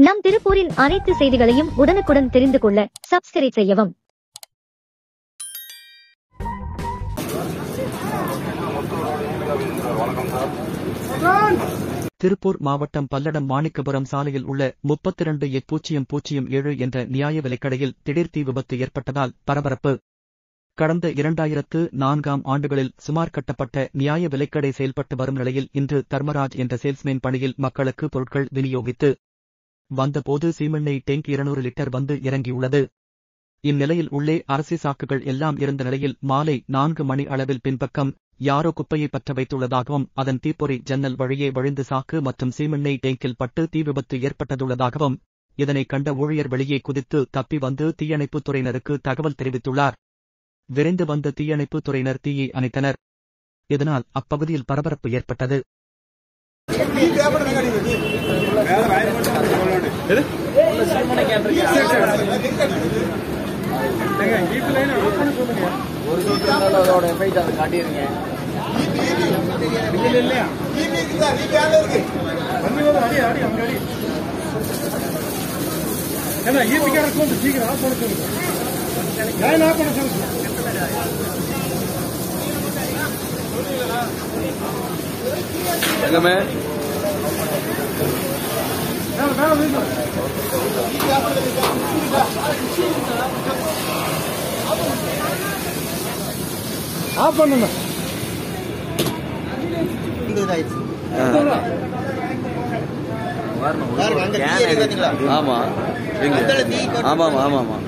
நம் திருப்பூரின் அனைத்து செய்திகளையும் உடனுக்குடன் தெரிந்து கொள்ள சப்ஸ்கிரைப் செய்யவும் திருப்பூர் மாவட்டம் பல்லடம் மாணிக்கபுரம் சாலையில் உள்ள முப்பத்திரண்டு எக் பூஜ்ஜியம் பூஜ்ஜியம் ஏழு என்ற நியாய விலைக்கடையில் திடீர் தீ விபத்து ஏற்பட்டதால் பரபரப்பு கடந்த இரண்டாயிரத்து நான்காம் ஆண்டுகளில் சுமார் கட்டப்பட்ட நியாய விலைக்கடை செயல்பட்டு வரும் நிலையில் இன்று தர்மராஜ் என்ற சேல்ஸ்மேன் பணியில் மக்களுக்கு பொருட்கள் விநியோகித்து வந்தபோது சீமெண்ணெய் டேங்க் இருநூறு லிட்டர் வந்து இறங்கியுள்ளது இந்நிலையில் உள்ளே அரசி சாக்குகள் எல்லாம் இருந்த நிலையில் மாலை நான்கு மணி அளவில் பின்பக்கம் யாரோ குப்பையை பற்ற வைத்துள்ளதாகவும் அதன் தீப்பொறி ஜன்னல் வழியே வழிந்து சாக்கு மற்றும் சீமெண்ணெய் டேங்கில் பட்டு தீ விபத்து ஏற்பட்டதுள்ளதாகவும் இதனை கண்ட ஊழியர் வெளியே குதித்து தப்பி வந்து தீயணைப்புத் துறையினருக்கு தகவல் தெரிவித்துள்ளார் விரைந்து வந்த தீயணைப்புத் துறையினர் தீயை அணைத்தனர் இதனால் அப்பகுதியில் பரபரப்பு ஏற்பட்டது ஒரு சொட்டு அதோட எஃபெக்ட் அதை காட்டிடுங்க எங்கமே ஆஃப் பண்ணுங்க ஆமா எங்க ஆமா ஆமா ஆமா ஆமா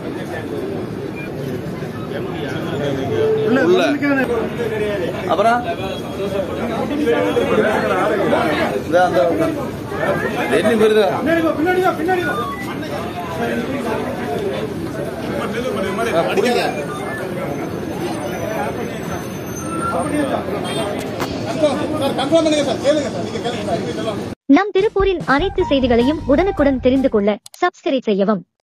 உள்ள அப்புறம் இந்த அந்த என்ன பெருதா பின்னாடி வா, பின்னாடி வா, பின்னாடி வா. பிடிங்க கன்ஃபார்ம் பண்ணுங்க சார் கேளுங்க சார் நீங்க கேளுங்க சார் நம் திருப்பூரின் அனைத்து செய்திகளையும் உடனுக்குடன் தெரிந்து கொள்ள சப்ஸ்கிரைப் செய்யவும்